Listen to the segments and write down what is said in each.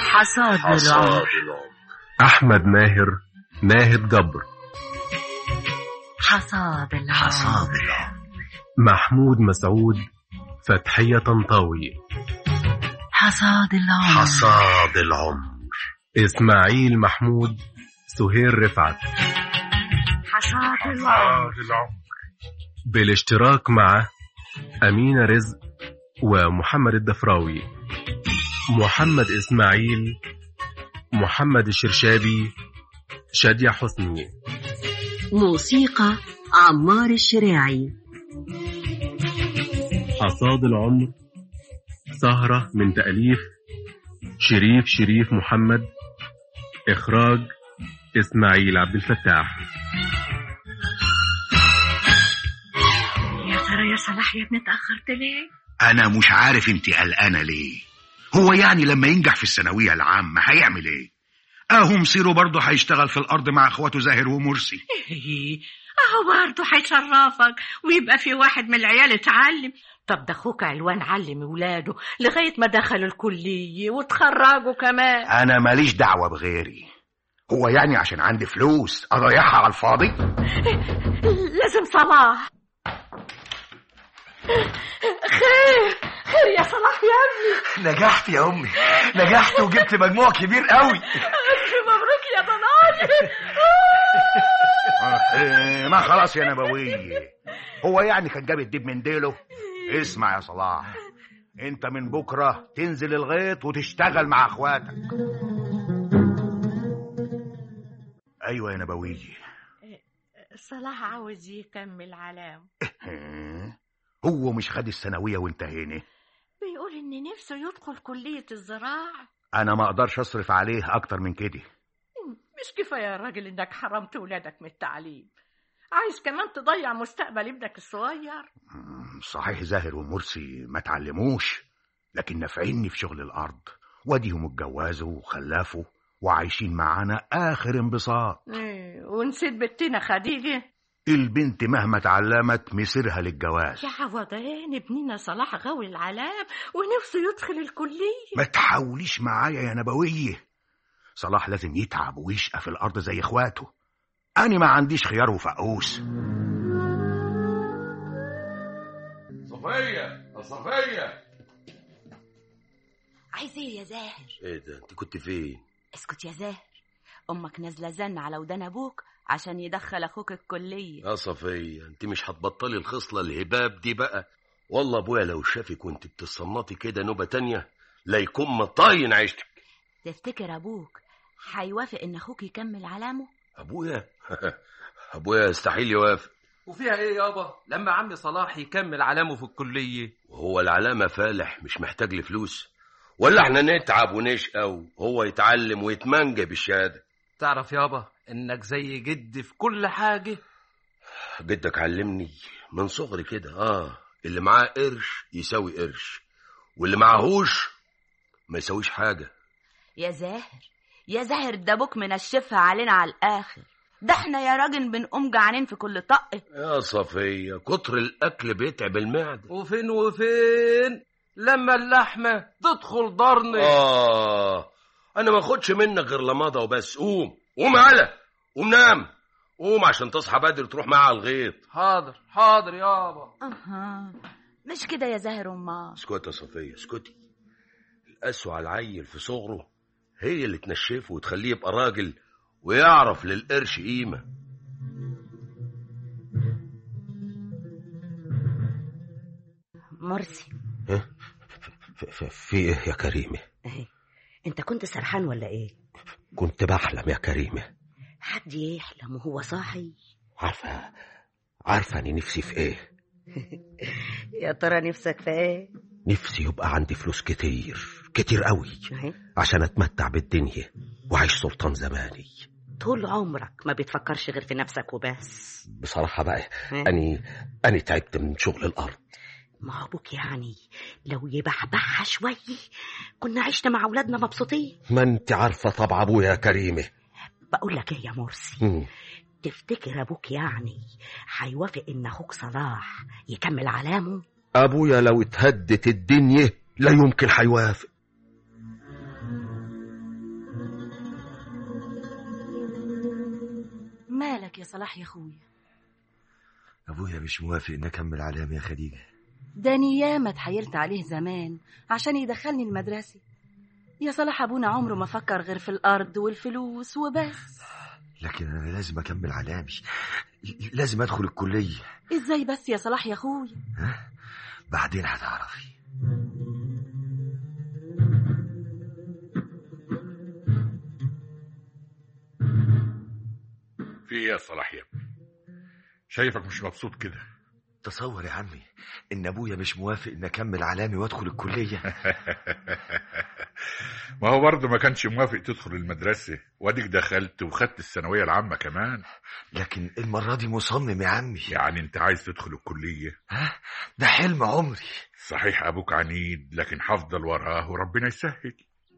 حصاد العمر العمر أحمد ماهر ناهد جبر حصاد العمر حصاد العمر محمود مسعود فتحية طنطاوي حصاد العمر حصاد العمر إسماعيل محمود سهير رفعت حصاد العمر بالاشتراك مع أمينة رزق ومحمد الدفراوي محمد إسماعيل محمد الشرشابي شادية حسني موسيقى عمار الشراعي حصاد العمر سهرة من تأليف شريف شريف محمد إخراج إسماعيل عبد الفتاح يا ترى يا صلاح يا ابني اتأخرت ليه؟ انا مش عارف انت قلقانه ليه هو يعني لما ينجح في الثانويه العامه هيعمل ايه اهو مصيره برضه هيشتغل في الارض مع اخواته زاهر ومرسي إيه، اهو برضه هيشرفك ويبقى في واحد من العيال اتعلم طب ده اخوك علوان علم ولاده لغايه ما دخلوا الكليه وتخرجوا كمان انا ماليش دعوه بغيري هو يعني عشان عندي فلوس اضيعها على الفاضي لازم صلاح خير خير يا صلاح يا ابني نجحت يا امي نجحت وجبت مجموع كبير قوي الف مبروك يا ضناي إيه، ما خلاص يا نبوي هو يعني كان جاب الدب من ديله اسمع يا صلاح انت من بكره تنزل الغيط وتشتغل مع اخواتك ايوه يا نبوي صلاح عاوز يكمل علام إيه، هو مش خد الثانويه وانتهينا بيقول ان نفسه يدخل كليه الزراعه انا ما اقدرش اصرف عليه اكتر من كده مش كفايه يا راجل انك حرمت ولادك من التعليم عايز كمان تضيع مستقبل ابنك الصغير مم، صحيح زاهر ومرسي ما تعلموش لكن نافعيني في شغل الارض واديهم اتجوزوا وخلفوا وعايشين معانا اخر انبساط إيه، ونسيت بنتنا خديجه البنت مهما اتعلمت مصيرها للجواز يا عوضان ابننا صلاح غاوي العلام ونفسه يدخل الكليه ما تحاوليش معايا يا نبوية صلاح لازم يتعب ويشقى في الأرض زي إخواته أنا ما عنديش خيار وفقوس صفية يا صفية عايز ايه يا زاهر ايه ده انت كنت فين اسكت يا زاهر امك نازله زن على ودان ابوك عشان يدخل اخوك الكليه يا صفية انت مش هتبطلي الخصلة الهباب دي بقى والله ابويا لو شافك وانت بتصنطي كده نوبة تانية لا يكون مطاين عيشتك تفتكر ابوك هيوافق ان اخوك يكمل علامه ابويا ابويا يستحيل يوافق وفيها ايه يابا لما عمي صلاح يكمل علامه في الكلية وهو العلامة فالح مش محتاج لفلوس ولا احنا نتعب ونشقى وهو يتعلم ويتمنجى بالشهادة تعرف يابا انك زي جدي في كل حاجة جدك علمني من صغري كده اه اللي معاه قرش يساوي قرش واللي معهوش ما يساويش حاجة يا زاهر يا زاهر ده ابوك منشفها علينا على الاخر ده احنا يا راجل بنقوم جعانين في كل طق يا صفية كتر الأكل بيتعب المعدة وفين وفين لما اللحمة تدخل ضرني آه أنا ما أخدش منك غير لمضة وبس قوم قوم على قوم نام قوم عشان تصحى بدري تروح معاه على الغيط حاضر حاضر يابا اها مش كده يا زاهر امال اسكتي يا صفية اسكتي القسوة على العيل في صغره هي اللي تنشفه وتخليه يبقى راجل ويعرف للقرش قيمة مرسي في ايه يا كريمة اهي انت كنت سرحان ولا ايه كنت بحلم يا كريمة حد يحلم وهو صاحي عارفة عارفة أني نفسي في إيه يا ترى نفسك في ايه نفسي يبقى عندي فلوس كتير كتير قوي اهي عشان أتمتع بالدنيا وأعيش سلطان زماني طول عمرك ما بتفكرش غير في نفسك وبس بصراحة بقى ها؟ أني أني تعبت من شغل الأرض ما هو ابوك يعني لو يبحبحها شوي كنا عشنا مع اولادنا مبسوطين ما أنت عارفة طبع أبويا يا كريمة بقول لك ايه يا مرسي مم. تفتكر ابوك يعني هيوافق ان اخوك صلاح يكمل علامه أبويا لو اتهدت الدنيا لا يمكن هيوافق مالك يا صلاح يا اخويا ابويا مش موافق ان اكمل علام يا خديجه ده نيامة اتحايلت عليه زمان عشان يدخلني المدرسة يا صلاح أبونا عمره ما فكر غير في الأرض والفلوس وبس لكن انا لازم اكمل علامي لازم ادخل الكليه إزاي بس يا صلاح يا أخويا بعدين هتعرفي في ايه يا صلاح يا ابني شايفك مش مبسوط كده تصور يا عمي ان ابويا مش موافق ان اكمل علامي وادخل الكليه ما هو برضه ما كانش موافق تدخل المدرسة واديك دخلت وخدت الثانوية العامة كمان لكن المره دي مصمم يا عمي يعني انت عايز تدخل الكلية ها ده حلم عمري صحيح ابوك عنيد لكن هفضل وراه وربنا يسهل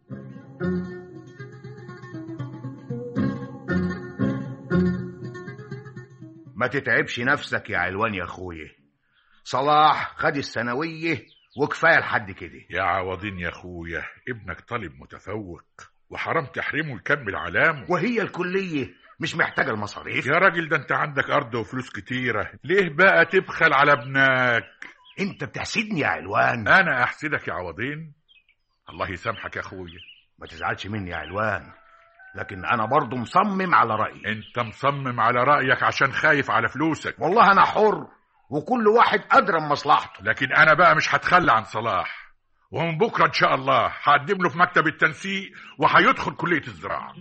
ما تتعبش نفسك يا علوان يا اخويا صلاح خد الثانويه وكفايه لحد كده يا عوضين يا اخويا ابنك طالب متفوق وحرام تحرمه يكمل علامه وهي الكليه مش محتاجه المصاريف يا راجل ده انت عندك ارض وفلوس كتيرة ليه بقى تبخل على ابنك انت بتحسدني يا علوان انا احسدك يا عوضين الله يسامحك يا اخويا ما تزعلش مني يا علوان لكن انا برضو مصمم على رايي انت مصمم على رأيك عشان خايف على فلوسك والله انا حر وكل واحد ادرى بمصلحته لكن انا بقى مش هتخلى عن صلاح ومن بكره ان شاء الله هقدم له في مكتب التنسيق وهيدخل كليه الزراعه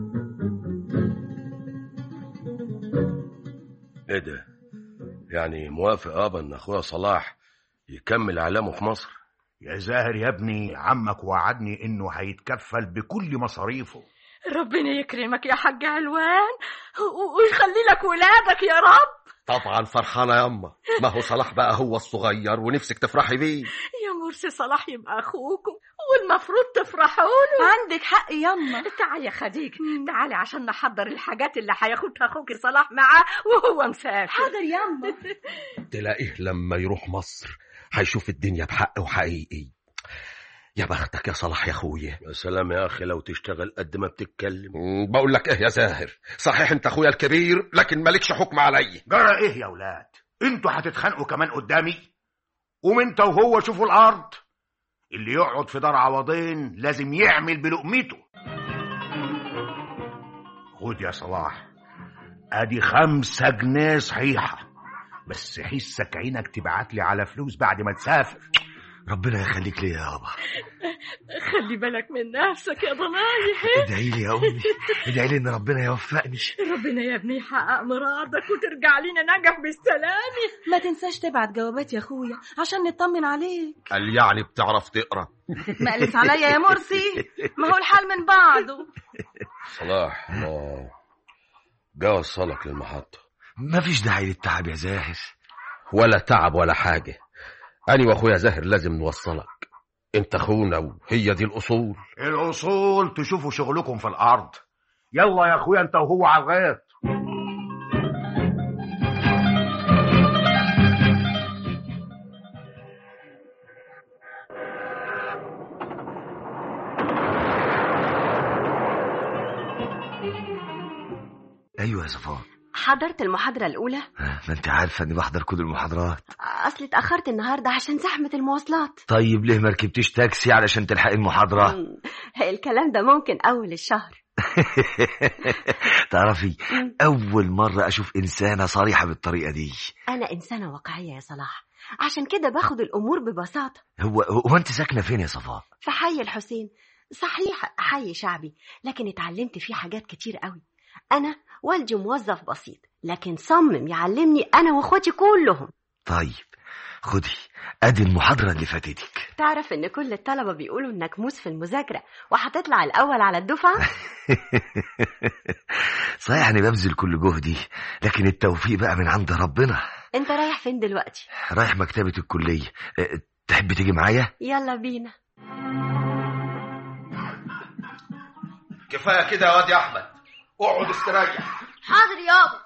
ايه ده يعني موافق ابا ان اخويا صلاح يكمل علامه في مصر يا زاهر يا ابني عمك وعدني انه هيتكفل بكل مصاريفه ربنا يكرمك يا حاج علوان و- ويخلي لك ولادك يا رب طبعا فرحانة يا أما ما هو صلاح بقى هو الصغير ونفسك تفرحي بيه يا مرسي صلاح يبقى اخوكم والمفروض تفرحوا له عندك حق يما تعالي يا خديجة تعالي عشان نحضر الحاجات اللي هياخدها اخوك صلاح معاه وهو مسافر حاضر يما تلاقيه لما يروح مصر هيشوف الدنيا بحق وحقيقي يا بختك يا صلاح يا اخويا يا سلام يا اخي لو تشتغل قد ما بتتكلم مم، بقول لك ايه يا زاهر صحيح انت اخويا الكبير لكن مالكش حكم علي جرى ايه يا ولاد انتوا هتتخانقوا كمان قدامي قوم انت وهو شوفوا الارض اللي يقعد في دار عوضين لازم يعمل بلقمته خد يا صلاح ادي خمسة جنيه صحيحة بس حسك عينك تبعت لي على فلوس بعد ما تسافر ربنا يخليك لي يا يابا خلي بالك من نفسك يا ضنايح ادعي لي يا امي ادعي لي ان ربنا يوفقني ربنا يا ابني يحقق مرادك وترجع لنا نجح بالسلامة ما تنساش تبعت جوابات يا اخويا عشان نطمن عليك قال يعني بتعرف تقرا مقلس عليا يا مرسي ما هو الحال من بعضه صلاح الله جا وصلك للمحطة مفيش داعي للتعب يا زاهر ولا تعب ولا حاجة أنا وأخويا زاهر لازم نوصلك أنت أخونا وهي دي الأصول الاصول تشوفوا شغلكم في الارض يلا يا اخويا انت وهو على الغيط ايوه يا صفاء حضرت المحاضرة الأولى آه، ما انت عارفه اني بحضر كل المحاضرات أصل اتأخرت النهاردة عشان زحمة المواصلات طيب ليه ما ركبتيش تاكسي علشان تلحقي المحاضره مم. الكلام ده ممكن أول الشهر تعرفي اول مره اشوف انسانه صريحه بالطريقه دي أنا إنسانة واقعية يا صلاح عشان كده باخد الأمور ببساطة هو هو انت ساكنه فين يا صفاء في حي الحسين صحيح حي شعبي لكن اتعلمت فيه حاجات كتير قوي أنا والدي موظف بسيط لكن صمم يعلمني أنا وأخواتي كلهم طيب خدي ادي المحاضره اللي فاتتك تعرف إن كل الطلبة بيقولوا إنك موس في المذاكرة وهتطلع الأول على الدفعة صحيح اني ببذل كل جهدي لكن التوفيق بقى من عند ربنا أنت رايح فين دلوقتي رايح مكتبه الكليه أه، تحب تيجي معايا يلا بينا كفاية كده يا واد يا أحمد اقعد استريح حاضر يابا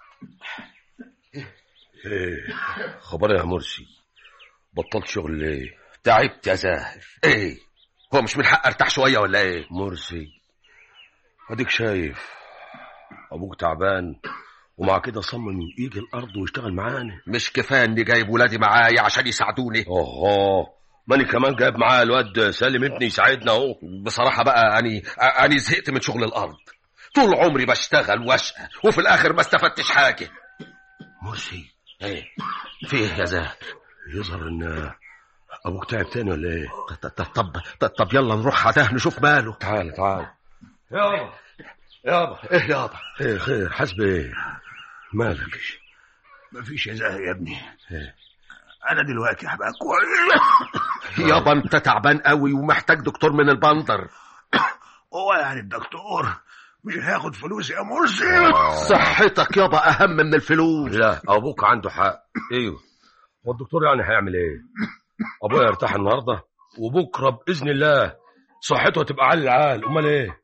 ايه خبر يا مرسي بطلت شغل ليه تعبت يا زاهر إيه هو مش من حق أرتاح شوية ولا إيه مرسي اديك شايف ابوك تعبان ومع كده صمم يجي الارض ويشتغل معانا مش كفايه اني جايب ولادي معايا عشان يساعدوني اوه ماني كمان جايب معاه الواد سالم ابني يساعدنا اهو بصراحه بقى اني اني زهقت من شغل الارض طول عمري بشتغل واشقى وفي الاخر ما استفدتش حاجه مرسي ايه في ايه يا زاهر يظهر ان ابوك تعب تاني ولا ايه طب طب طب يلا نروح عداه نشوف ماله تعال تعال يابا يابا ايه يابا خير خير حسب ايه مالك مفيش يا زاهر يا ابني إيه؟ انا دلوقتي هبقى كويس يابا انت تعبان قوي ومحتاج دكتور من البندر هو يعني الدكتور مش هياخد فلوس يا مرسي صحتك يابا اهم من الفلوس لا ابوك عنده حق ايوه والدكتور يعني هيعمل ايه ابويا يرتاح النهارده وبكره باذن الله صحته هتبقى على العال امال ايه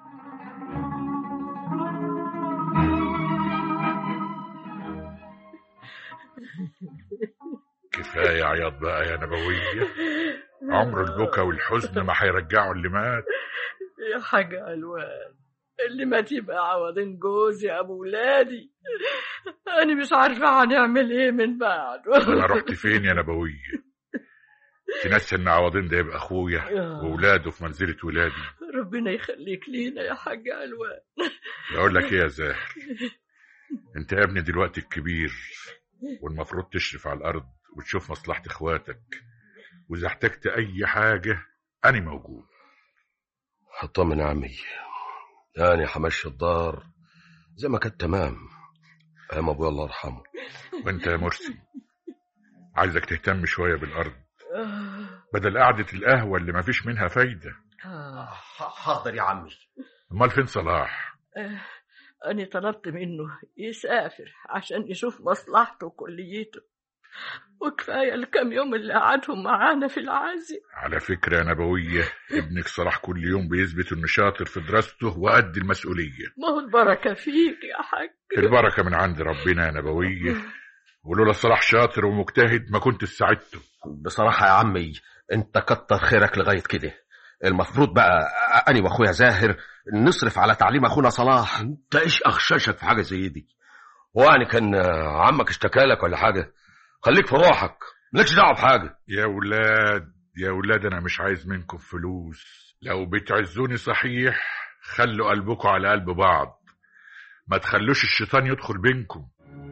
كفايه عياط بقى يا نبويه عمر البكا والحزن ما هيرجعوا اللي مات يا حاجة ألوان اللي مات يبقى عوضين جوزي أبو ولادي أنا مش عارفة هنعمل إيه من بعده انا رحت فين يا نبويه تنسى ان عوضين ده يبقى اخويا وولاده في منزله ولادي ربنا يخليك لينا يا حاجة ألوان بقول لك ايه يا زاهر انت يا ابني دلوقتي الكبير والمفروض تشرف على الارض وتشوف مصلحه اخواتك واذا احتجت اي حاجه انا موجود اطمن يا عمي يعني همشي الدار زي ما كانت تمام ايام ابويا الله يرحمه وانت يا مرسي عايزك تهتم شويه بالارض بدل قعده القهوه اللي ما فيش منها فايده حاضر يا عمي امال فين صلاح أنا طلبت منه يسافر عشان يشوف مصلحته وكليته وكفاية الكام يوم اللي قعدهم معانا في العازي على فكره يا نبويه ابنك صلاح كل يوم بيثبت انه شاطر في دراسته وقد المسؤوليه ما هو البركة فيك يا حاج البركه من عند ربنا يا نبويه ولولا صلاح شاطر ومجتهد ما كنت ساعدته بصراحه يا عمي انت كتر خيرك لغايه كده المفروض بقى اني واخويا زاهر نصرف على تعليم اخونا صلاح انت ايش اخششك في حاجه زي دي هو يعني كان عمك اشتكى لك ولا حاجه خليك في روحك مالكش دعوه بحاجه يا ولاد يا ولاد انا مش عايز منكم فلوس لو بتعزوني صحيح خلوا قلبكم على قلب بعض ما تخلوش الشيطان يدخل بينكم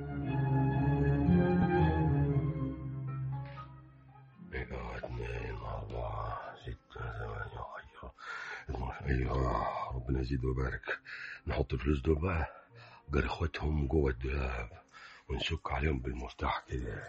اثنين أربعة ستة ثمانية عشرة أيوة ربنا يزيد ويبارك نحط الفلوس دول بقى جري اخواتهم جوه الدولاب ونسك عليهم بالمفتاح كده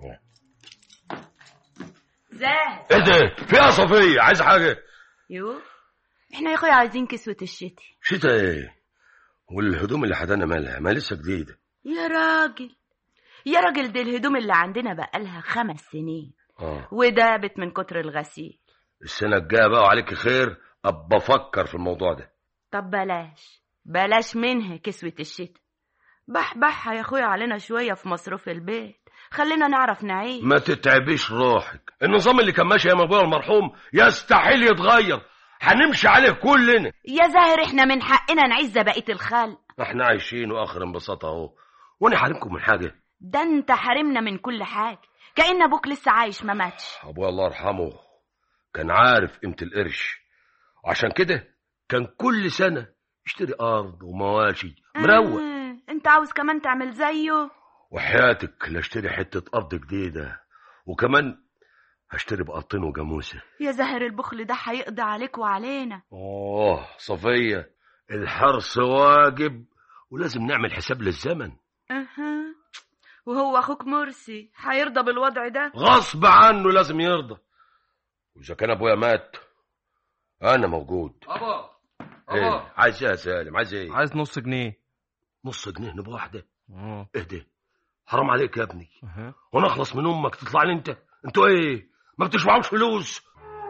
زاهر ايه ده؟ في ايه يا صفية؟ عايز حاجة؟ يو احنا يا اخويا عايزين كسوة الشتي شتا ايه؟ والهدوم اللي حدانا مالها؟ ما لسه جديدة يا راجل يا راجل دي الهدوم اللي عندنا بقالها خمس سنين اه ودابت من كتر الغسيل السنة الجاية بقى وعليك خير أبقى أفكر في الموضوع ده طب بلاش بلاش منها كسوة الشتاء بحبحها يا اخويا علينا شوية في مصروف البيت خلينا نعرف نعيش ما تتعبيش روحك النظام اللي كان ماشي ايام ابويا المرحوم يستحيل يتغير هنمشي عليه كلنا يا زاهر احنا من حقنا نعز بقية الخلق احنا عايشين واخر انبساط اهو وانا حارمكم من حاجه ده انت حارمنا من كل حاجة كأن ابوك لسه عايش ما ماتش ابويا الله يرحمه كان عارف قيمه القرش وعشان كده كان كل سنه يشتري ارض ومواشي مروق آه، انت عاوز كمان تعمل زيه وحياتك لاشتري حته ارض جديده وكمان هشتري بقرطين وجاموسه يا زاهر البخل ده هيقضي عليك وعلينا اوه صفيه الحرص واجب ولازم نعمل حساب للزمن أها وهو اخوك مرسي هيرضى بالوضع ده غصب عنه لازم يرضى واذا كان ابويا مات انا موجود ابا ايه ابا عايز ايه يا سالم عايز ايه عايز نص جنيه نص جنيه نبقى واحده اه اهدى حرام عليك يا ابني أها. وانا اخلص من امك تطلع لي انت انتوا ايه ما بتشبعوش فلوس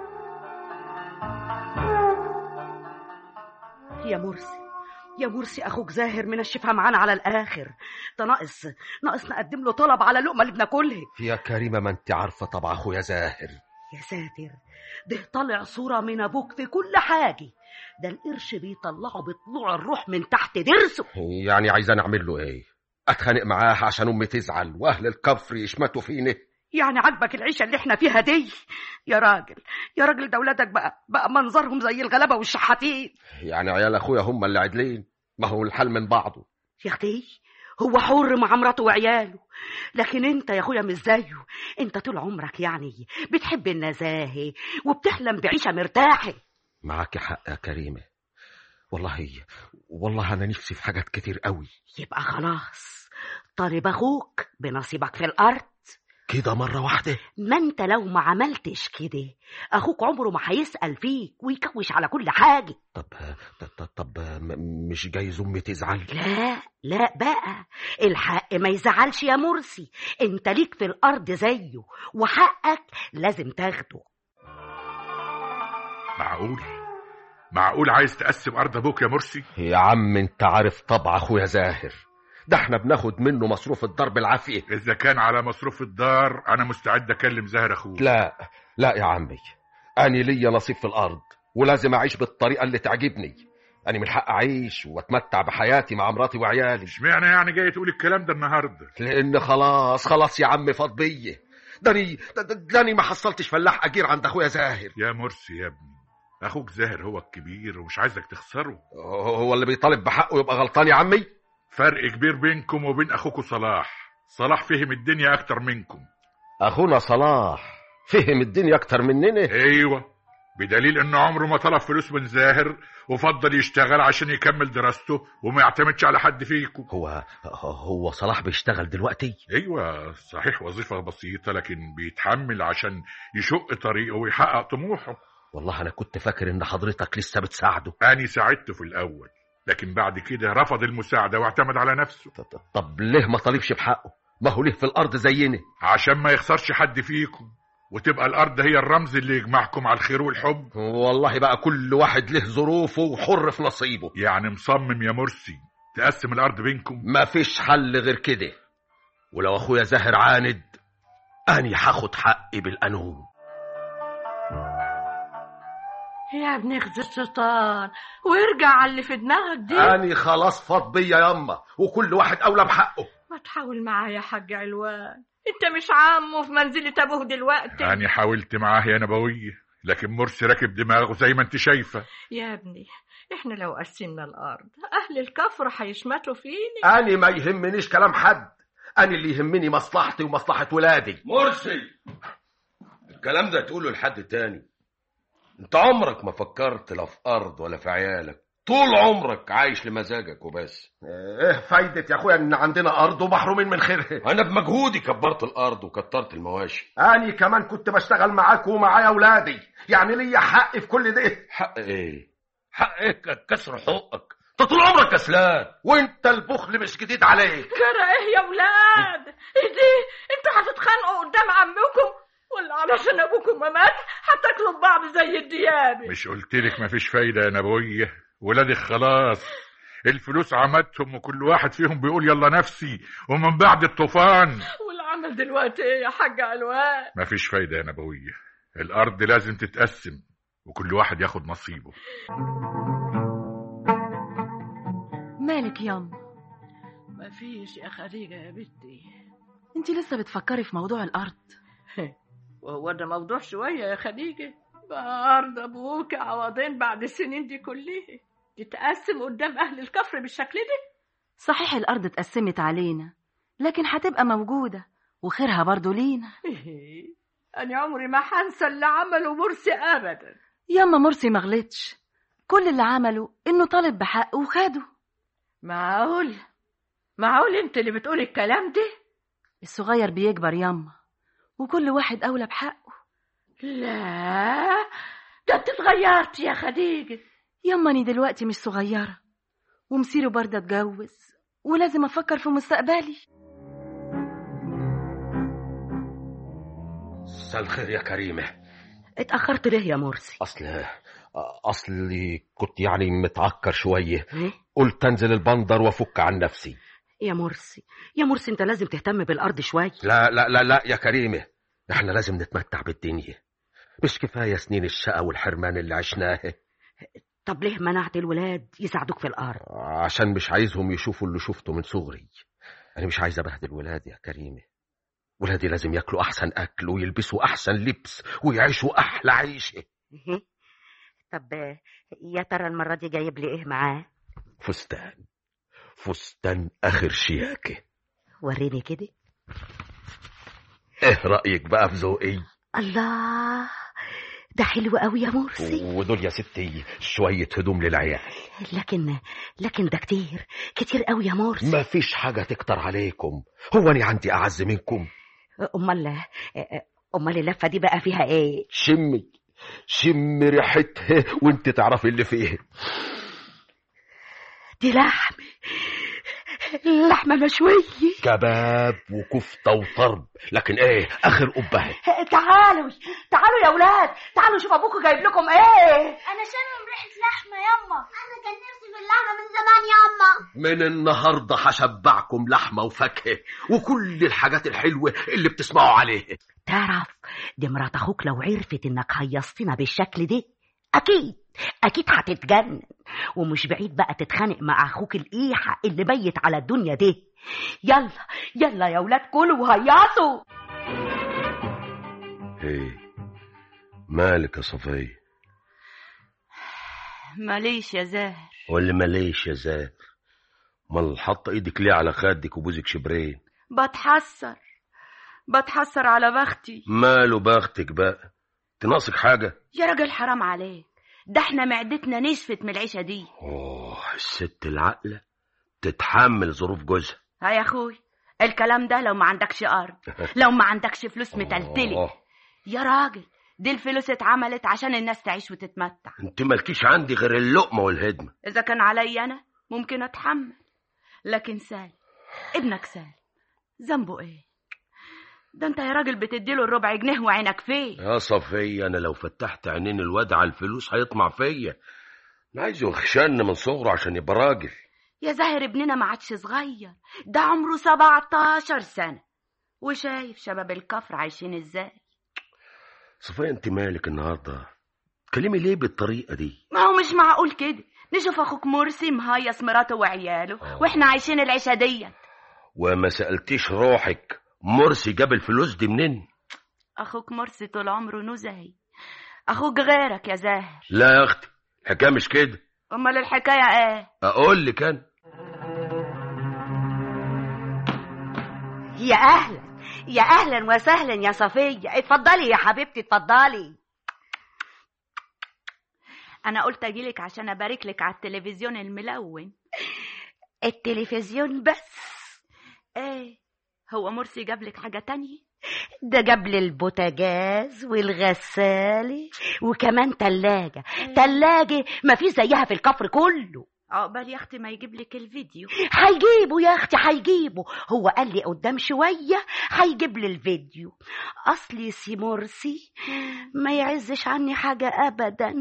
يا مرسي يا مرسي اخوك زاهر من الشفا معانا على الاخر ده ناقص ناقص نقدم له طلب على اللقمه اللي بناكلها يا كريمة ما انت عارفة طبع اخويا زاهر يا ساتر ده طالع صورة من أبوك في كل حاجة ده القرش بيطلعه بطلوع الروح من تحت ضرسه يعني عايزة نعمل له ايه اتخانق معاه عشان امي تزعل واهل الكفر يشمتوا فيني يعني عاجبك العيشه اللي احنا فيها دي يا راجل يا راجل ده ولادك بقى بقى منظرهم زي الغلابه والشحاتين يعني عيال اخويا هم اللي عدلين ما هو الحال من بعضه يا اختي هو حر مع مراته وعياله لكن انت يا اخويا مش زيه انت طول عمرك يعني بتحب النزاهه وبتحلم بعيشه مرتاحه معاك حق يا كريمه والله والله انا نفسي في حاجات كتير قوي يبقى خلاص طالب اخوك بنصيبك في الارض كده مره واحده ما انت لو ما عملتش كده اخوك عمره ما هيسال فيك ويكوش على كل حاجه طب طب, طب م- مش جايز امي تزعل لا لا بقى الحق ما يزعلش يا مرسي انت ليك في الارض زيه وحقك لازم تاخده معقول معقول عايز تقسم ارض ابوك يا مرسي يا عم انت عارف طبع اخويا زاهر ده احنا بناخد منه مصروف الدار بالعافيه اذا كان على مصروف الدار انا مستعد اكلم زاهر اخوك لا لا يا عمي أنا ليا نصيب في الأرض ولازم أعيش بالطريقة اللي تعجبني أنا من حق أعيش وأتمتع بحياتي مع مراتي وعيالي اشمعنى يعني جاي تقول الكلام ده النهارده لأن خلاص خلاص يا عم فاض بيا داني داني ما حصلتش فلاح أجير عند أخويا زاهر يا مرسي يا ابني اخوك زاهر هو الكبير ومش عايزك تخسره هو اللي بيطالب بحقه يبقى غلطان يا عمي فرق كبير بينكم وبين اخوكوا صلاح صلاح فهم الدنيا اكتر منكم أخونا صلاح فهم الدنيا أكتر مننا ايوه بدليل انه عمره ما طلب فلوس من زاهر وفضل يشتغل عشان يكمل دراسته وما يعتمدش على حد فيكم هو هو صلاح بيشتغل دلوقتي ايوه صحيح وظيفه بسيطه لكن بيتحمل عشان يشق طريقه ويحقق طموحه والله انا كنت فاكر ان حضرتك لسه بتساعده انا ساعدته في الاول لكن بعد كده رفض المساعده واعتمد على نفسه طب ليه ما طالبش بحقه ما هو ليه في الارض زينا عشان ما يخسرش حد فيكم وتبقى الارض هي الرمز اللي يجمعكم على الخير والحب والله بقى كل واحد له ظروفه وحر في نصيبه يعني مصمم يا مرسي تقسم الارض بينكم ما فيش حل غير كده ولو اخويا زاهر عاند اني هاخد حقي بالقانون يا ابن خذ الشيطان وارجع على اللي في دماغك دي اني خلاص فاض بيا ياما وكل واحد اولى بحقه ما تحاول معايا يا حاج علوان انت مش عمه في منزلة ابوه دلوقتي انا حاولت معاه يا نبويه لكن مرسي راكب دماغه زي ما انت شايفه يا ابني احنا لو قسمنا الارض اهل الكفر هيشمتوا فينا اني ما يهمنيش كلام حد انا اللي يهمني مصلحتي ومصلحه ولادي مرسي الكلام ده تقوله لحد تاني انت عمرك ما فكرت لا في ارض ولا في عيالك طول عمرك عايش لمزاجك وبس ايه فايدة يا اخويا ان عندنا ارض ومحرومين من خيرها انا بمجهودي كبرت الارض وكترت المواشي اني كمان كنت بشتغل معاك ومعايا اولادي يعني ليا حق في كل ده حق ايه حق ايه ك- كسر حقك انت طول عمرك كسلان وانت البخل مش جديد عليك كره ايه يا ولاد ايه دي انتوا هتتخانقوا قدام عمكم ولا علشان ابوكم ما مات هتاكلوا في بعض زي الديابه مش قلت لك مفيش فايده يا نبويه ولادك خلاص الفلوس عمتهم وكل واحد فيهم بيقول يلا نفسي ومن بعد الطوفان والعمل دلوقتي ايه يا حاج علوان مفيش فايده يا نبويه الارض لازم تتقسم وكل واحد ياخد نصيبه مالك ياما مفيش يا خديجه يا بنتي انت لسه بتفكري في موضوع الارض وهو ده موضوع شويه يا خديجه بقى ارض ابوك عوضين بعد السنين دي كلها تتقسم قدام اهل الكفر بالشكل ده صحيح الارض اتقسمت علينا لكن هتبقى موجودة وخيرها برضو لينا انا عمري ما هنسى اللي عمله مرسي ابدا ياما مرسي ما غلطش كل اللي عمله انه طالب بحق وخده معقول معقول انت اللي بتقولي الكلام ده الصغير بيكبر ياما وكل واحد اولى بحقه لا ده انت اتغيرت يا خديجه ياما اني دلوقتي مش صغيرة ومصيره برضه اتجوز ولازم افكر في مستقبلي مساء الخير يا كريمة اتأخرت ليه يا مرسي اصل اصلي كنت يعني متعكر شوية إيه؟ قلت انزل البندر وافك عن نفسي يا مرسي يا مرسي انت لازم تهتم بالارض شوية لا لا لا لا يا كريمة احنا لازم نتمتع بالدنيا مش كفاية سنين الشقى والحرمان اللي عشناها طب ليه منعت الولاد يساعدوك في الارض عشان مش عايزهم يشوفوا اللي شفته من صغري أنا مش عايز أبهدل ولادي يا كريمة ولادي لازم ياكلوا أحسن أكل ويلبسوا أحسن لبس ويعيشوا أحلى عيشة طب يا ترى المرة دي جايب لي ايه معاه فستان فستان آخر شياكة وريني كده إيه رأيك بقى في ذوقي الله ده حلو قوي يا مرسي ودول يا ستي شوية هدوم للعيال لكن لكن ده كتير كتير قوي يا مرسي ما فيش حاجة تكتر عليكم هو أنا عندي أعز منكم امال امال اللفه دي بقى فيها ايه شمي شمي ريحتها وانت تعرفي اللي فيها دي لحم لحمه مشويه كباب وكفتة وطرب لكن ايه اخر قبها تعالوا تعالوا يا ولاد تعالوا شوف ابوكم جايب لكم ايه انا شامم ريحه لحمه ياما انا كان نفسي في اللحمه من زمان ياما من النهاردة هشبعكم لحمة وفاكهة وكل الحاجات الحلوة اللي بتسمعوا عليها تعرف دي مرات اخوك لو عرفت انك هيصتنا بالشكل ده اكيد اكيد هتتجنن ومش بعيد بقى تتخانق مع اخوك الايحة اللي بيت على الدنيا دي يلا يلا يا ولاد كلوا وهيصوا ايه مالك يا صفية ماليش يا زاهر ولا ماليش يا زاهر امال حاطه ايدك ليه على خدك وبوزك شبرين بتحسر بتحسر على بختي ماله بختك بقى تناقصك حاجة يا راجل حرام عليك ده احنا معدتنا نشفت من العيشة دي اوه الست العقلة تتحمل ظروف جوزها ها يا اخوي الكلام ده لو ما عندكش ارض لو ما عندكش فلوس متلتلة آه. يا راجل دي الفلوس اتعملت عشان الناس تعيش وتتمتع انت مالكيش عندي غير اللقمة والهدمة اذا كان عليا انا ممكن اتحمل لكن سالم ابنك سالم ذنبه ايه ده انت يا راجل بتديله الربع جنيه وعينك فيه يا صفية انا لو فتحت عينين الواد على الفلوس هيطمع فيا انا عايزه يخشن من صغره عشان يبقى راجل يا زاهر ابننا ما عادش صغير ده عمره 17 سنة وشايف شباب الكفر عايشين ازاي صفية انت مالك النهارده تكلمي ليه بالطريقة دي ما هو مش معقول كده نشوف اخوك مرسي مهيص مراته وعياله واحنا عايشين العيشة دي وما سألتيش روحك مرسي جاب الفلوس دي منين اخوك مرسي طول عمره نزهي اخوك غيرك يا زاهر لا يا اختي الحكايه مش كده امال الحكاية ايه اقول لك انا يا اهلا يا اهلا وسهلا يا صفية اتفضلي يا حبيبتي اتفضلي انا قلت اجيلك عشان ابارك لك على التلفزيون الملون التلفزيون بس ايه هو مرسي جاب لك حاجة تانية ده جاب لي البوتاجاز والغسالة وكمان تلاجة تلاجة ما في زيها في الكفر كله عقبال يا اختي ما يجيب لك الفيديو هيجيبه يا اختي هيجيبه هو قال لي قدام شوية هيجيب لي الفيديو اصلي سي مرسي ما يعزش عني حاجة ابدا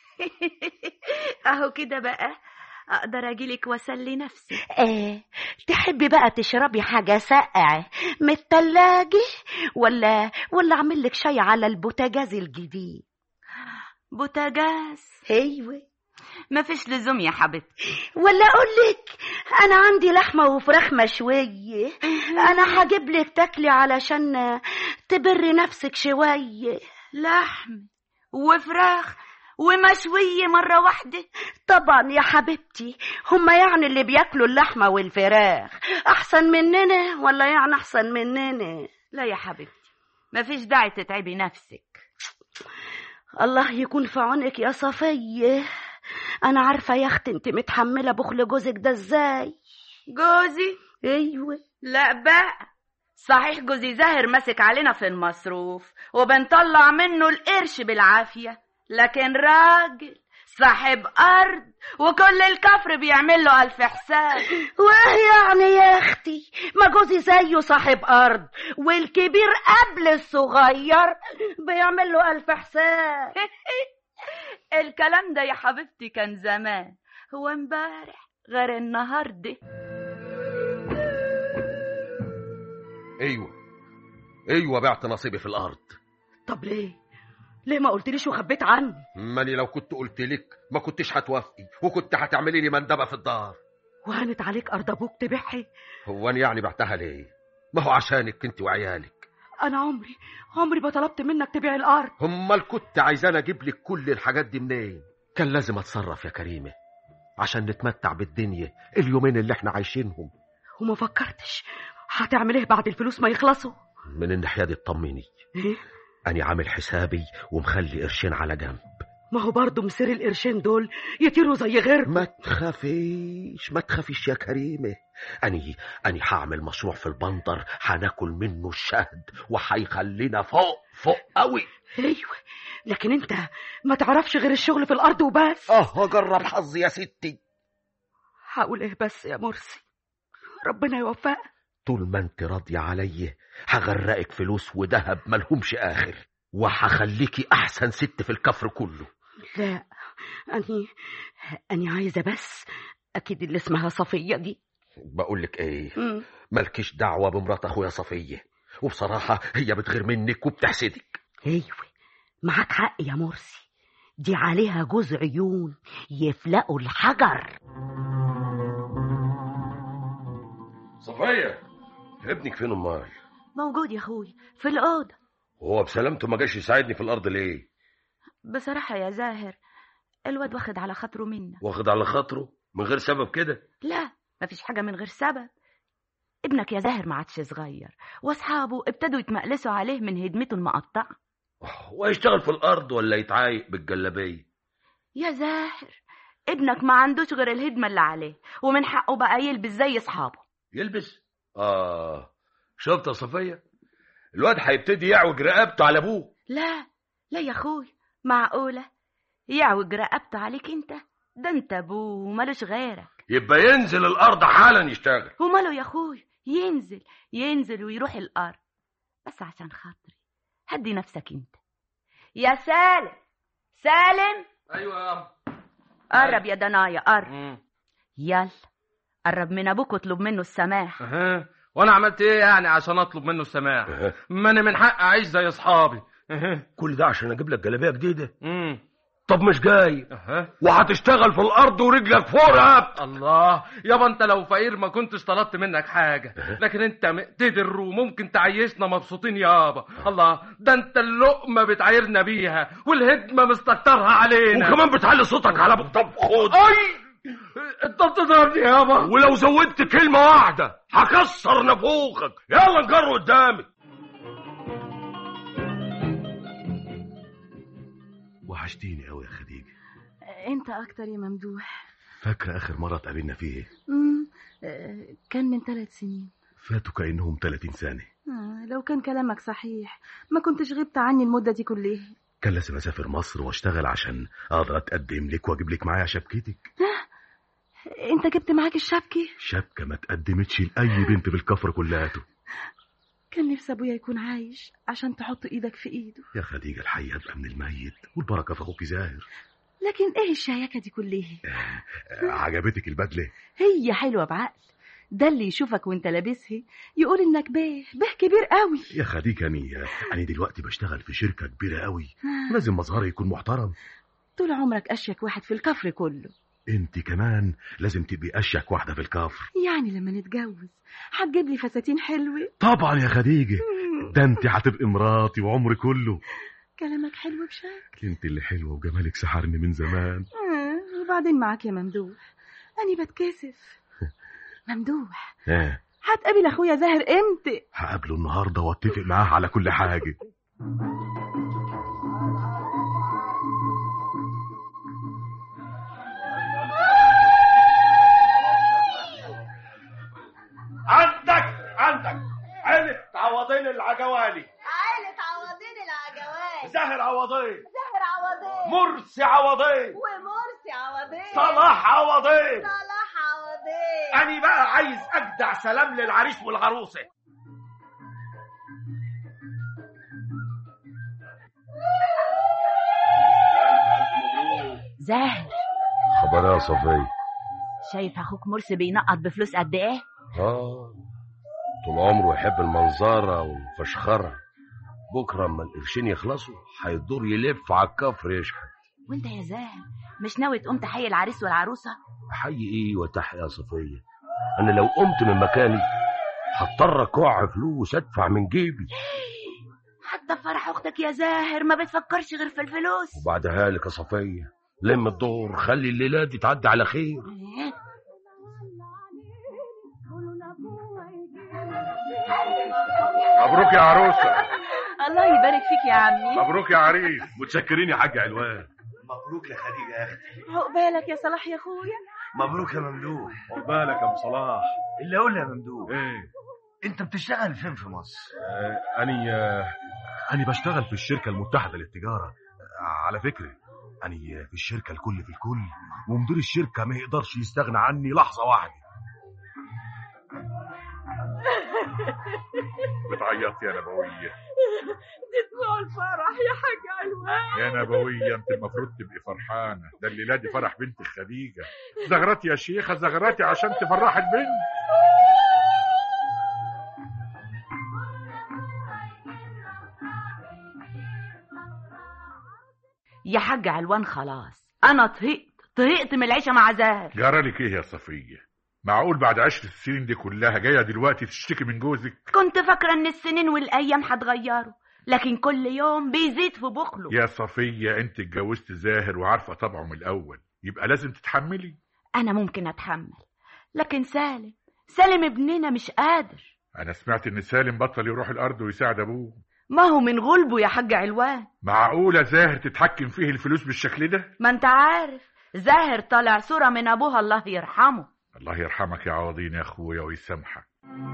اهو كده بقى اقدر اجيلك واسلي نفسي ايه تحبي بقى تشربي حاجة ساقعة من التلاجة ولا ولا اعمل لك شاي على البوتاجاز الجديد بوتاجاز ايوه مفيش لزوم يا حبيبتي ولا اقول لك انا عندي لحمه وفراخ مشويه انا هجيب لك تاكلي علشان تبري نفسك شويه لحم وفراخ ومشوية مرة واحدة طبعا يا حبيبتي هما يعني اللي بياكلوا اللحمة والفراخ أحسن مننا ولا يعني أحسن مننا لا يا حبيبتي مفيش داعي تتعبي نفسك الله يكون في عونك يا صفية أنا عارفة يا أختي أنت متحملة بخل جوزك ده إزاي جوزي أيوة لا بقى صحيح جوزي زاهر ماسك علينا في المصروف وبنطلع منه القرش بالعافية لكن راجل صاحب أرض وكل الكفر بيعمل له ألف حساب وإيه يعني يا أختي ما جوزي زيه صاحب أرض والكبير قبل الصغير بيعمل له ألف حساب الكلام ده يا حبيبتي كان زمان هو امبارح غير النهارده ايوه ايوه بعت نصيبي في الارض طب ليه ليه ما قلتليش وخبيت عني ماني لو كنت قلت لك ما كنتش هتوافقي وكنت هتعملي لي مندبه في الدار وهانت عليك ارض ابوك تبيعها هو انا يعني بعتها ليه ما هو عشانك انت وعيالك انا عمري عمري ما طلبت منك تبيع الارض امال كنت عايزاني اجيب لك كل الحاجات دي منين كان لازم اتصرف يا كريمه عشان نتمتع بالدنيا اليومين اللي احنا عايشينهم وما فكرتش هتعمل ايه بعد الفلوس ما يخلصوا من الناحيه دي اطمني ايه انا عامل حسابي ومخلي قرشين على جنب ما هو برضه مسير القرشين دول يطيروا زي غيرهم ما تخافيش ما تخافيش يا كريمه اني اني هعمل مشروع في البندر هناكل منه الشهد وهيخلينا فوق فوق قوي ايوه لكن انت ما تعرفش غير الشغل في الارض وبس اه اجرب حظي يا ستي هقول ايه بس يا مرسي ربنا يوفقك طول ما انت راضيه عليا هغرقك فلوس وذهب ملهمش اخر وهخليكي احسن ست في الكفر كله لا اني اني عايزه بس اكيد اللي اسمها صفيه دي بقول لك ايه مم. مالكيش دعوه بمرات اخويا صفيه وبصراحه هي بتغير منك وبتحسدك ايوه معاك حق يا مرسي دي عليها جوز عيون يفلقوا الحجر صفية ابنك فين امال موجود يا اخوي في الاوضه وهو بسلامته ما جاش يساعدني في الارض ليه بصراحة يا زاهر الواد واخد على خاطره منا واخد على خاطره من غير سبب كده لا مفيش حاجة من غير سبب ابنك يا زاهر ما عادش صغير واصحابه ابتدوا يتمقلسوا عليه من هدمته المقطعة ويشتغل في الارض ولا يتعايق بالجلابيه يا زاهر ابنك ما عندوش غير الهدمة اللي عليه ومن حقه بقى يلبس زي اصحابه يلبس اه شفت يا صفيه الواد هيبتدي يعوج رقبته على ابوه لا لا يا اخوي معقولة يعوج رقبته عليك انت ده انت ابوه ومالوش غيرك يبقى ينزل الارض حالا يشتغل وماله يا اخوي ينزل ينزل ويروح الارض بس عشان خاطري هدي نفسك انت يا سالم سالم ايوه يا عم قرب يا دنايا قرب مم. يلا قرب من ابوك واطلب منه السماح أها. وانا عملت ايه يعني عشان اطلب منه السماح ما انا من حق اعيش زي اصحابي أها. كل ده عشان اجيب لك جلابيه جديده مم. طب مش جاي أها. وهتشتغل في الارض ورجلك فوق رقبتك الله يابا انت لو فقير ما كنتش طلبت منك حاجة لكن انت مقتدر وممكن تعيشنا مبسوطين يابا الله ده انت اللقمة بتعايرنا بيها والهدمة مستكترها علينا وكمان بتعلي صوتك على ابوك طب خد اي انت بتضربني يابا ولو زودت كلمه واحده هكسر نافوخك يلا نجر قدامي وحشتيني قوي يا خديجه انت اكتر يا ممدوح فاكره اخر مره اتقابلنا فيه مم. آه، كان من ثلاث سنين فاتوا كانهم 30 سنه آه، لو كان كلامك صحيح ما كنتش غبت عني المدة دي كلها كان لازم اسافر مصر واشتغل عشان اقدر اتقدم لك واجيب لك معايا شبكتك انت جبت معاك الشبكة شبكه ما اتقدمتش لاي بنت في الكفر كلها كان نفسي ابويا يكون عايش عشان تحط ايدك في ايده يا خديجه الحي هبقى من الميت والبركه في اخوك زاهر لكن ايه الشياكة دي كلها آه، عجبتك البدله هي حلوة بعقل ده اللي يشوفك وانت لابسها يقول انك بيه بيه كبير قوي يا خديجه اني انا دلوقتي بشتغل في شركه كبيره قوي آه. لازم مظهري يكون محترم طول عمرك اشيك واحد في الكفر كله انت كمان لازم تبقي اشيك واحده في الكفر يعني لما نتجوز هتجيب لي فساتين حلوة طبعا يا خديجه ده انت هتبقي مراتي وعمري كله كلامك حلو بشكل انت اللي حلوه وجمالك سحرني من زمان آه، وبعدين معاك يا ممدوح أنا بتكسف ممدوح اه هتقابل أخويا زاهر إمتى؟ هقابله النهارده واتفق معاه على كل حاجه عندك عندك عيلة عوضين العجوالي عائلة عوضين العجوات زاهر عوضين زهر عوضين مرسي عوضين ومرسي عوضين صلاح عوضين صلاح عوضين أنا بقى عايز أجدع سلام للعريس والعروسة زاهر خبر يا صفية شايف اخوك مرسي بينقط بفلوس قد ايه آه طول عمره يحب المنظرة والفشخرة بكرة اما القرشين يخلصوا هيدور يلف على الكفر يشحت وانت يا زاهر مش ناوي تقوم تحيي العريس والعروسه حي ايه وتحيا يا صفيه انا لو قمت من مكاني هضطر اكوع فلوس ادفع من جيبي حتى فرح اختك يا زاهر ما بتفكرش غير في الفلوس وبعدها لك يا صفيه لم الدور خلي الليله دي تعدي على خير مبروك يا عروسه الله يبارك فيك يا عمي مبروك يا عريس متشكرين يا حاج علوان مبروك يا خديجه يا اختي عقبالك يا صلاح يا اخويا مبروك يا ممدوح عقبالك يا ابو صلاح اللي اقول يا ممدوح ايه انت بتشتغل فين في مصر آه اني آه اني بشتغل في الشركه المتحده للتجاره آه على فكره اني في الشركه الكل في الكل ومدير الشركه ما يقدرش يستغنى عني لحظه واحده بتعيط يا نبويه دي دموع الفرح يا حاج علوان يا نبويه انت المفروض تبقي فرحانه ده الليله دي فرح بنت خديجه زغرتي يا شيخه زغرتي عشان تفرحي البنت يا حاج علوان خلاص انا طهقت طهقت من العيشه مع زاهر جرالك ايه يا صفيه معقول بعد عشر السنين دي كلها جايه دلوقتي تشتكي من جوزك كنت فاكره ان السنين والايام هتغيروا لكن كل يوم بيزيد في بخله يا صفيه انت اتجوزت زاهر وعارفه طبعه من الاول يبقى لازم تتحملي انا ممكن اتحمل لكن سالم سالم ابننا مش قادر انا سمعت ان سالم بطل يروح الارض ويساعد ابوه ما هو من غلبه يا حاج علوان معقوله زاهر تتحكم فيه الفلوس بالشكل ده ما انت عارف زاهر طالع صورة من ابوها الله يرحمه الله يرحمك يا عوضين يا اخويا ويسامحك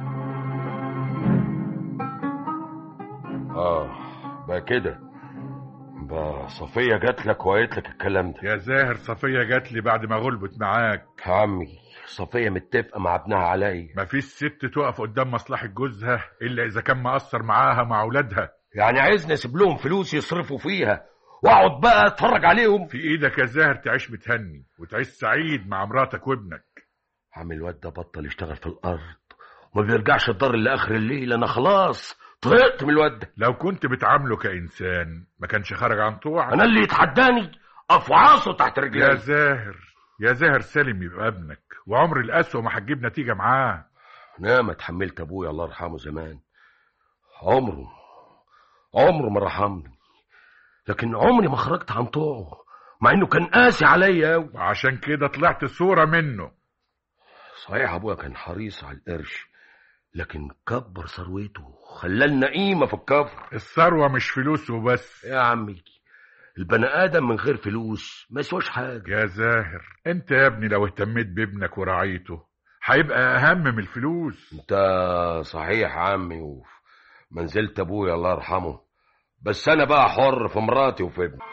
اه بقى كده بقى صفيه جات لك وقالت لك الكلام ده يا زاهر صفيه جات لي بعد ما غلبت معاك يا عمي صفيه متفقه مع ابنها عليا مفيش ست تقف قدام مصلحه جوزها الا اذا كان مقصر معاها مع اولادها يعني عايزني اسيب لهم فلوس يصرفوا فيها واقعد بقى اتفرج عليهم في ايدك يا زاهر تعيش متهني وتعيش سعيد مع مراتك وابنك عم الواد ده بطل يشتغل في الارض وما بيرجعش الدار الا اخر الليل انا خلاص طهقت من الواد ده لو كنت بتعامله كانسان ما كانش خرج عن طوعك انا اللي يتحداني افعاصه تحت يا رجلي زاهر يا زاهر سالم يبقى ابنك وعمر القسوه ما هتجيب نتيجه معاه انا ما اتحملت ابويا الله يرحمه زمان عمره عمره ما رحمني لكن عمري ما خرجت عن طوعه مع انه كان قاسي عليا قوي وعشان كده طلعت صوره منه صحيح ابويا كان حريص على القرش لكن كبر ثروته خلالنا قيمه في الكفر الثروه مش فلوس وبس يا عمي البني ادم من غير فلوس ما يسواش حاجه يا زاهر انت يا ابني لو اهتميت بابنك ورعيته هيبقى اهم من الفلوس انت صحيح يا عمي ومنزلت ابويا الله يرحمه بس انا بقى حر في مراتي وفي ابني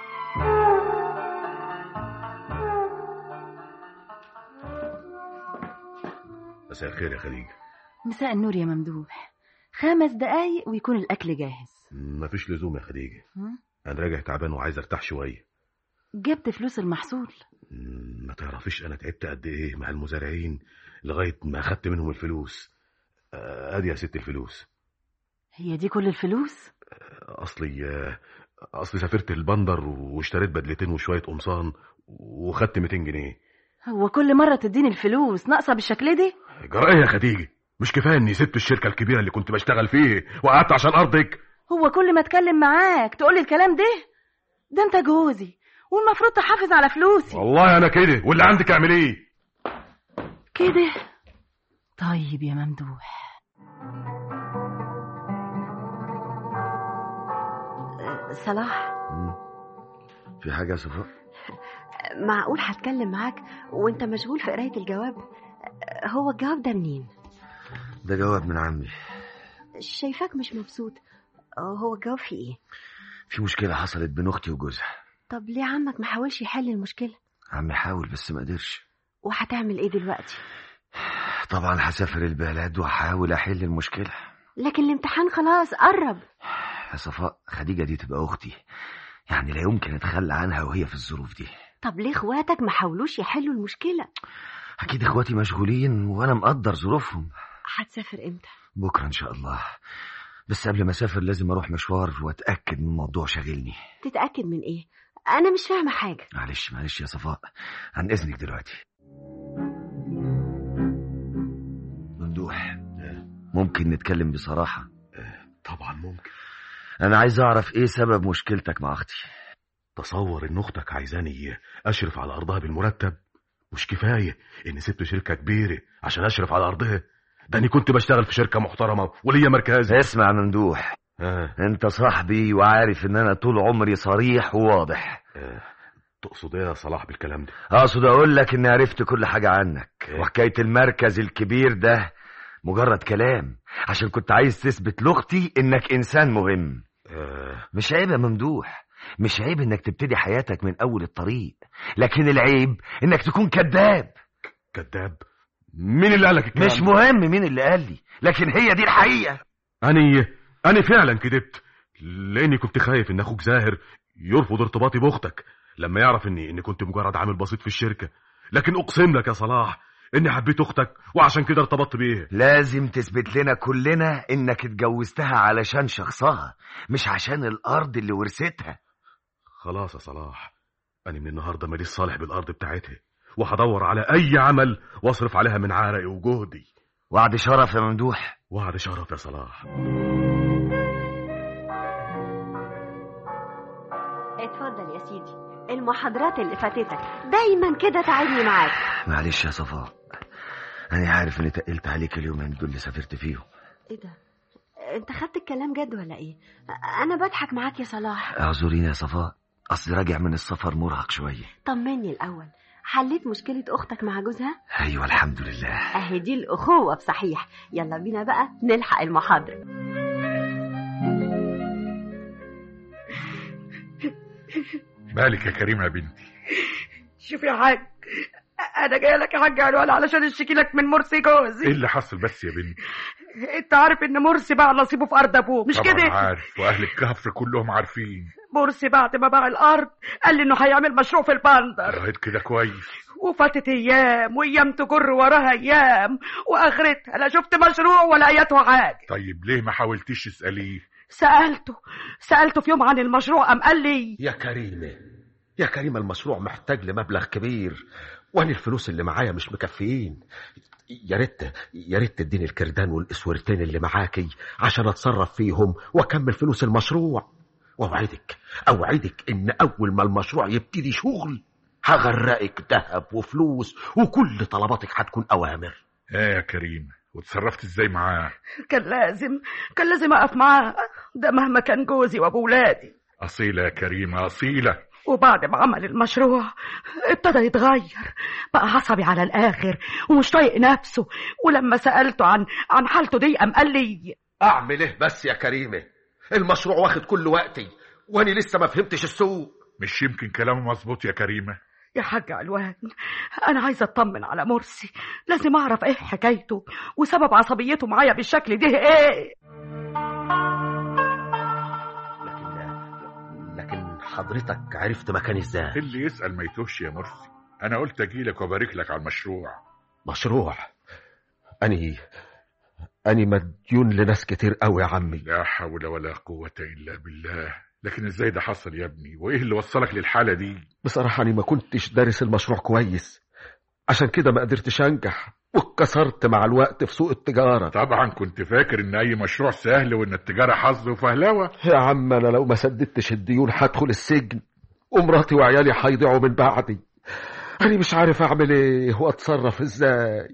مساء الخير يا خديجه مساء النور يا ممدوح خمس دقايق ويكون الأكل جاهز مفيش لزوم يا خديجه ها؟ انا راجع تعبان وعايز ارتاح شويه جبت فلوس المحصول مم، ما تعرفيش انا تعبت قد ايه مع المزارعين لغايه ما اخدت منهم الفلوس آه، ادي يا ست الفلوس هي دي كل الفلوس اصلي آه، اصلي سافرت البندر واشتريت بدلتين وشويه قمصان وخدت 200 جنيه هو كل مرة تديني الفلوس ناقصة بالشكل دي جرى ايه يا خديجه مش كفايه اني سبت الشركه الكبيره اللي كنت بشتغل فيه وقعدت عشان ارضك هو كل ما اتكلم معاك تقولي الكلام ده ده انت جوزي والمفروض تحافظ على فلوسي والله انا كده واللي عندك اعمل ايه كده طيب يا ممدوح صلاح في حاجه يا صفاء معقول هتكلم معاك وانت مشغول في قراية الجواب هو الجواب ده منين ده جواب من عمي شايفاك مش مبسوط هو الجواب فيه ايه في مشكله حصلت بين اختي وجوزها طب ليه عمك ما حاولش يحل المشكلة عمي حاول بس ما قدرش وهتعمل ايه دلوقتي طبعا هسافر البلد وهحاول احل المشكله لكن الامتحان خلاص قرب يا صفاء خديجه دي تبقى اختي يعني لا يمكن اتخلى عنها وهي في الظروف دي طب ليه اخواتك ما حاولوش يحلوا المشكلة اكيد اخواتي مشغولين وانا مقدر ظروفهم هتسافر امتى بكره ان شاء الله بس قبل ما اسافر لازم اروح مشوار واتاكد من موضوع شاغلني تتأكد من ايه انا مش فاهمة حاجة معلش معلش يا صفاء عن اذنك دلوقتي ممكن نتكلم بصراحة طبعا ممكن أنا عايز أعرف إيه سبب مشكلتك مع أختي تصور ان اختك عايزاني اشرف على ارضها بالمرتب مش كفايه اني سبت شركه كبيره عشان اشرف على ارضها ده اني كنت بشتغل في شركه محترمه وليا مركزي اسمع ممدوح آه. انت صاحبي وعارف ان انا طول عمري صريح وواضح آه. تقصد ايه يا صلاح بالكلام ده اقصد اقول لك اني عرفت كل حاجة عنك وحكاية المركز الكبير ده مجرد كلام عشان كنت عايز تثبت لاختي انك انسان مهم آه. مش عيب يا ممدوح مش عيب انك تبتدي حياتك من اول الطريق لكن العيب انك تكون كذاب كذاب مين اللي قالك الكلام مش مهم مين اللي قال لي لكن هي دي الحقيقة اني انا فعلا كدبت لاني كنت خايف ان اخوك زاهر يرفض ارتباطي باختك لما يعرف اني اني كنت مجرد عامل بسيط في الشركه لكن اقسم لك يا صلاح اني حبيت اختك وعشان كده ارتبطت بيها لازم تثبت لنا كلنا انك اتجوزتها علشان شخصها مش عشان الارض اللي ورثتها خلاص يا صلاح انا من النهارده ماليش صالح بالارض بتاعتها وهدور على اي عمل واصرف عليها من عرقي وجهدي وعد شرف يا ممدوح وعد شرف يا صلاح اتفضل يا سيدي المحاضرات اللي فاتتك دايما كده تعبني معاك معلش يا صفاء انا عارف اني تقلت عليك اليومين دول اللي سافرت فيهم ايه ده انت خدت الكلام جد ولا ايه انا بضحك معاك يا صلاح اعذريني يا صفاء اصل راجع من السفر مرهق شويه طمني الاول حليت مشكلة أختك مع جوزها؟ ايوه الحمد لله أهي دي الأخوة بصحيح يلا بينا بقى نلحق المحاضرة مالك يا كريمه يا بنتي شوف يا حاج انا جايه لك يا حاج علوان علشان اشتكي لك من مرسي جوزي ايه اللي حصل بس يا بنتي انت عارف ان مرسي باع نصيبه في ارض ابوه مش طبعا كده عارف واهل الكهف كلهم عارفين مرسي بعد ما باع الارض قال لي انه هيعمل مشروع في البندر لغايه كده كويس وفاتت ايام وايام تجر وراها ايام واخرتها لا شفت مشروع ولا اياته حاجه طيب ليه ما حاولتيش تساليه سالته سالته في يوم عن المشروع قام قال لي يا كريمة يا كريمة المشروع محتاج لمبلغ كبير وانا الفلوس اللي معايا مش مكفيين يا ريت يا ريت تديني الكردان والاسورتين اللي معاكي عشان اتصرف فيهم واكمل فلوس المشروع واوعدك اوعدك ان اول ما المشروع يبتدي شغل هغرقك ذهب وفلوس وكل طلباتك هتكون اوامر ايه يا كريمه وتصرفت ازاي معاه كان لازم كان لازم اقف معاه ده مهما كان جوزي وابو ولادي اصيله يا كريمه اصيله وبعد ما عمل المشروع ابتدى يتغير بقى عصبي على الاخر ومش طايق نفسه ولما سالته عن عن حالته دي قام قال لي اعمل ايه بس يا كريمة المشروع واخد كل وقتي وانا لسه ما فهمتش السوق مش يمكن كلامه مظبوط يا كريمه يا حاج علوان انا عايزه اطمن على مرسي لازم اعرف ايه حكايته وسبب عصبيته معايا بالشكل ده ايه لكن حضرتك عرفت مكاني ازاي اللي يسال ما يتوهش يا مرسي انا قلت اجيلك وابارك لك على المشروع مشروع اني اني مديون لناس كتير قوي يا عمي لا حول ولا قوه الا بالله لكن ازاي ده حصل يا ابني وايه اللي وصلك للحاله دي بصراحة أنا ما كنتش دارس المشروع كويس عشان كده ما قدرتش أنجح واتكسرت مع الوقت في سوق التجارة طبعا كنت فاكر ان اي مشروع سهل وان التجاره حظ وفهلوه يا عم أنا لو ما سددتش الديون هدخل السجن ومراتي وعيالي هيضيعوا من بعدي أنا مش عارف أعمل إيه وأتصرف إزاي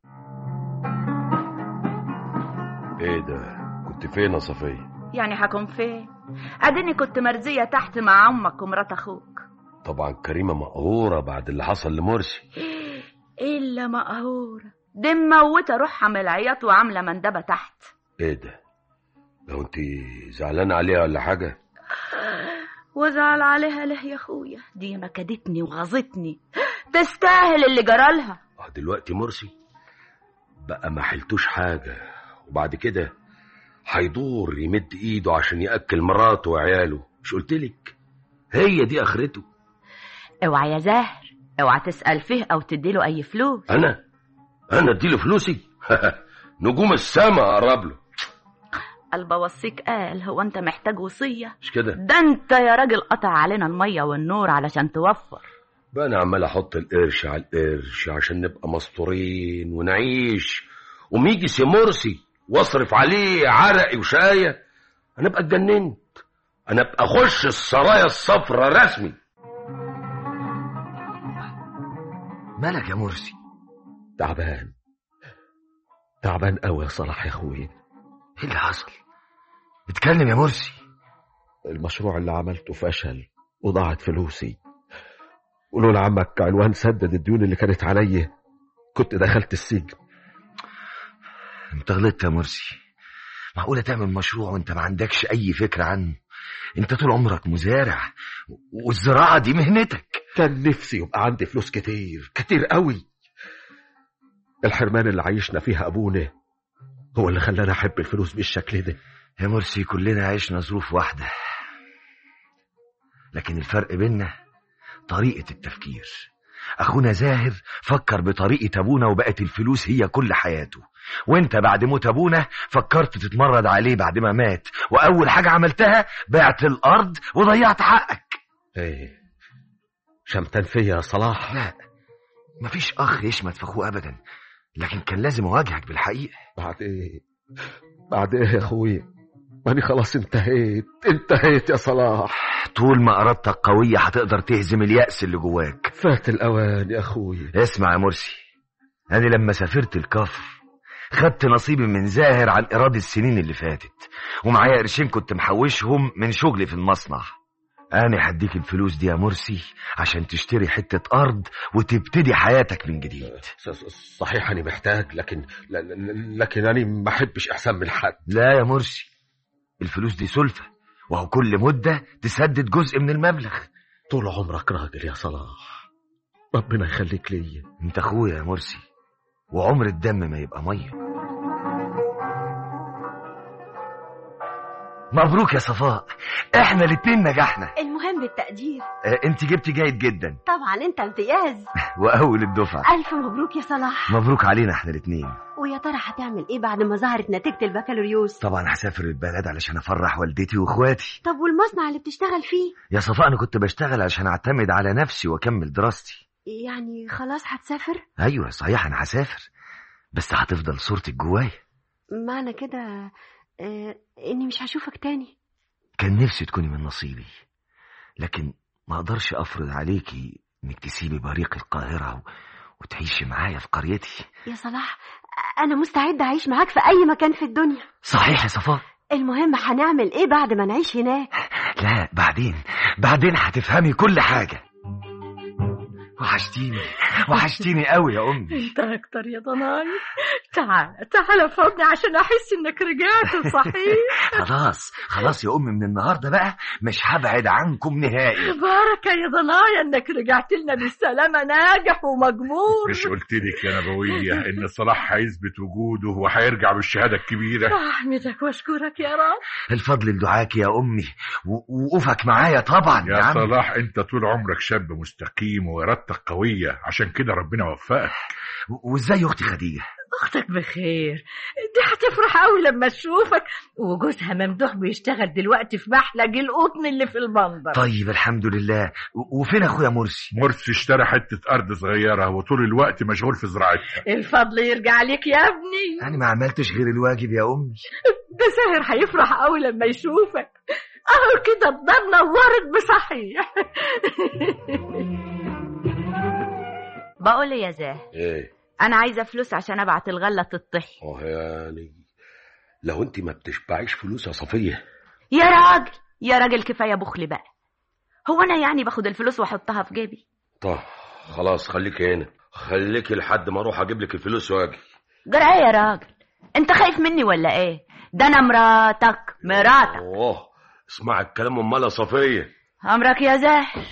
ايه ده كنت فين يا صفية يعني هكون فين اديني كنت مرزيه تحت مع امك ومرات اخوك طبعا كريمة مقهورة بعد اللي حصل لمرسي الا مقهوره دي مموته روحها من العياط وعامله مندبه تحت ايه ده لو انت زعلانة عليها ولا حاجة وزعل عليها ليه يا اخويا دي مكدتني وغاظتني تستاهل اللي جرالها اه دلوقتي مرسي بقى ما حلتوش حاجة وبعد كده هيدور يمد ايده عشان ياكل مراته وعياله مش قلتلك هي دي اخرته اوعى يا زاهر اوعى تسال فيه او تديله اي فلوس انا انا اديله فلوسي نجوم السما قرب له البوصيك قال هو انت محتاج وصيه مش كده ده انت يا راجل قطع علينا الميه والنور علشان توفر بقى انا عمال احط القرش على القرش عشان نبقى مستورين ونعيش وميجي سي مرسي واصرف عليه عرقي وشايه انا ابقى اتجننت انا ابقى اخش السرايا الصفرا رسمي مالك يا مرسي تعبان تعبان قوي يا صلاح يا اخويا ايه اللي حصل اتكلم يا مرسي المشروع اللي عملته فشل وضاعت فلوسي ولولا عمك علوان سدد الديون اللي كانت عليا كنت دخلت السجن انت غلطت يا مرسي معقولة تعمل مشروع وانت ما عندكش اي فكرة عنه انت طول عمرك مزارع والزراعة دي مهنتك كان نفسي يبقى عندي فلوس كتير كتير قوي الحرمان اللي عايشنا فيها ابونا هو اللي خلانا احب الفلوس بالشكل ده يا مرسي كلنا عشنا ظروف واحدة لكن الفرق بيننا طريقة التفكير أخونا زاهر فكر بطريقة أبونا وبقت الفلوس هي كل حياته وانت بعد موت أبونا فكرت تتمرد عليه بعد ما مات وأول حاجة عملتها بعت الأرض وضيعت حقك ايه شمتان فيا يا صلاح لا مفيش أخ يشمت في أخوه أبدا لكن كان لازم أواجهك بالحقيقة بعد ايه بعد ايه يا اخويا ماني خلاص انتهيت انتهيت يا صلاح طول ما إرادتك قوية هتقدر تهزم اليأس اللي جواك فات الأوان يا أخوي اسمع يا مرسي أنا لما سافرت الكفر خدت نصيبي من زاهر عن إيراد السنين اللي فاتت ومعايا قرشين كنت محوشهم من شغلي في المصنع أنا هديك الفلوس دي يا مرسي عشان تشتري حتة أرض وتبتدي حياتك من جديد صحيح أنا محتاج لكن لكن أنا ما أحبش أحسن من حد لا يا مرسي الفلوس دي سلفة وهو كل مدة تسدد جزء من المبلغ طول عمرك راجل يا صلاح ربنا يخليك ليا انت اخويا يا مرسي وعمر الدم ما يبقى ميه مبروك يا صفاء احنا الاتنين نجحنا المهم بالتقدير اه انت جبتي جيد جدا طبعا انت امتياز واول الدفعه الف مبروك يا صلاح مبروك علينا احنا الاتنين ويا ترى هتعمل ايه بعد ما ظهرت نتيجه البكالوريوس طبعا هسافر البلد علشان افرح والدتي واخواتي طب والمصنع اللي بتشتغل فيه يا صفاء انا كنت بشتغل عشان اعتمد على نفسي واكمل دراستي يعني خلاص هتسافر ايوه صحيح انا هسافر بس هتفضل صورتك جوايا معنى كده اه اني مش هشوفك تاني كان نفسي تكوني من نصيبي لكن ما اقدرش افرض عليكي انك تسيبي بريق القاهره و... وتعيشي معايا في قريتي يا صلاح انا مستعده اعيش معاك في اي مكان في الدنيا صحيح يا صفاء المهم هنعمل ايه بعد ما نعيش هناك لا بعدين بعدين هتفهمي كل حاجه وحشتيني وحشتيني قوي يا امي انت اكتر يا ضناي تعال تعال فوقني عشان احس انك رجعت صحيح خلاص خلاص يا امي من النهارده بقى مش هبعد عنكم نهائي بارك يا ضنايا انك رجعت لنا بالسلامه ناجح ومجبور مش قلت لك يا نبويه ان صلاح هيثبت وجوده وهيرجع بالشهاده الكبيره احمدك واشكرك يا رب الفضل لدعاك يا امي ووقوفك معايا طبعا يا, يا صلاح انت طول عمرك شاب مستقيم وارادتك قويه عشان كده ربنا وفقك وازاي اختي خديجه اختك بخير دي هتفرح قوي لما تشوفك وجوزها ممدوح بيشتغل دلوقتي في محلج القطن اللي في البندر طيب الحمد لله وفين اخويا مرسي مرسي اشترى حته ارض صغيره وطول الوقت مشغول في زراعتها الفضل يرجع عليك يا ابني انا ما عملتش غير الواجب يا امي ده ساهر هيفرح قوي لما يشوفك اهو كده الدار نورت بصحيح بقول يا زاه ايه انا عايزه فلوس عشان ابعت الغله تطحي اه يعني لو انت ما بتشبعيش فلوس يا صفيه يا راجل يا راجل كفايه بخل بقى هو انا يعني باخد الفلوس واحطها في جيبي طب خلاص خليكي هنا خليكي لحد ما اروح اجيب لك الفلوس واجي جرى ايه يا راجل انت خايف مني ولا ايه ده انا مراتك مراتك اوه اسمع الكلام امال يا صفيه امرك يا زاهر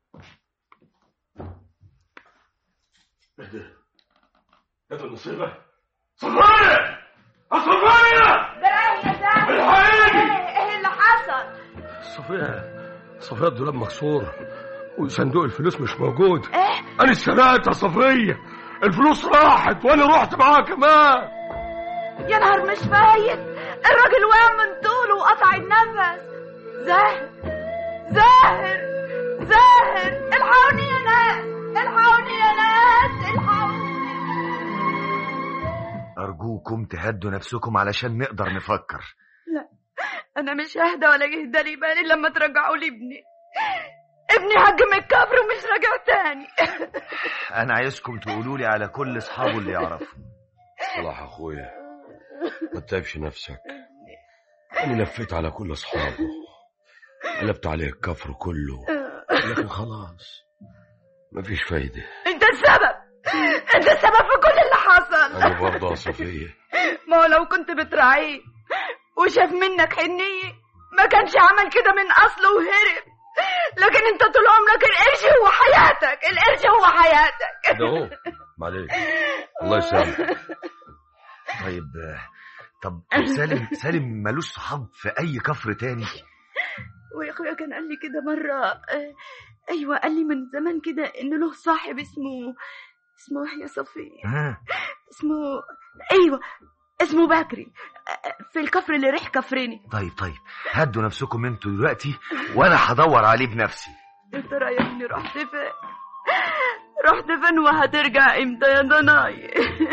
ايه ده ايه ده المصيبه صفيه صفيه جرى يا زاهر الحقيقي ايه اللي حصل صفيه صفيه الدولاب مكسور وصندوق الفلوس مش موجود ايه انا اتسرقت يا صفيه الفلوس راحت وانا رحت معاها كمان يا نهار مش فايت الراجل وقع من طوله وقطع النفس زاهر زاهر زاهر الحقوني يا ناس الحقوني يا ناس الحقوني ارجوك أرجوكم تهدوا نفسكم علشان نقدر نفكر لا انا مش ههدى ولا يهدى لي بالي لما ترجعوا لي ابني ابني هجم الكفر ومش راجع تاني أنا عايزكم تقولوا لي على كل أصحابه اللي يعرفهم صلاح اخويا ما تتعبش نفسك انا لفيت على كل اصحابه قلبت عليه الكفر كله لكن خلاص مفيش فايدة انت السبب انت السبب في كل اللي حصل انا برضه يا صفية ما هو لو كنت بتراعيه وشاف منك حنية ما كانش عمل كده من اصله وهرب لكن انت طول عمرك القرش هو حياتك القرش هو حياتك ده هو معلش الله يسامحك طيب آه، طب طب سالم سالم ملوش صحاب في أي كفر تاني ويا اخويا كان قال لي كده مرة آه، ايوه قال لي من زمان كده ان له صاحب اسمه اسمه يحيى صفية ها اسمه ايوه اسمه بكري آه، في الكفر اللي ريح كفرني طيب طيب هدوا نفسكم انتوا دلوقتي وأنا هدور عليه بنفسي انت رايحني رحت فين رحت فين وهترجع امتى يا ضناي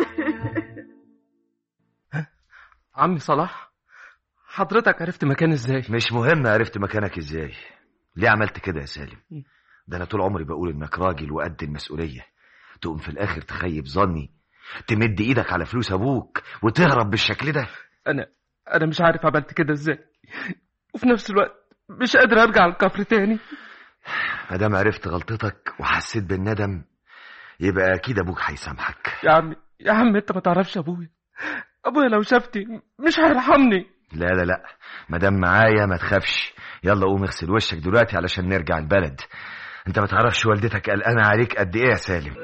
عمي صلاح حضرتك عرفت مكان ازاي مش مهم عرفت مكانك ازاي ليه عملت كده يا سالم ده انا طول عمري بقول انك راجل وقد المسؤوليه تقوم في الاخر تخيب ظني تمد ايدك على فلوس ابوك وتهرب بالشكل ده انا انا مش عارف عملت كده ازاي وفي نفس الوقت مش قادر ارجع الكفر تاني ما دام عرفت غلطتك وحسيت بالندم يبقى اكيد ابوك هيسامحك يا عمي يا عم انت ما تعرفش ابويا ابويا لو شافني مش هيرحمني لا لا لا ما دام معايا ما تخافش يلا قوم اغسل وشك دلوقتي علشان نرجع البلد انت ما تعرفش والدتك قلقانه عليك قد ايه يا سالم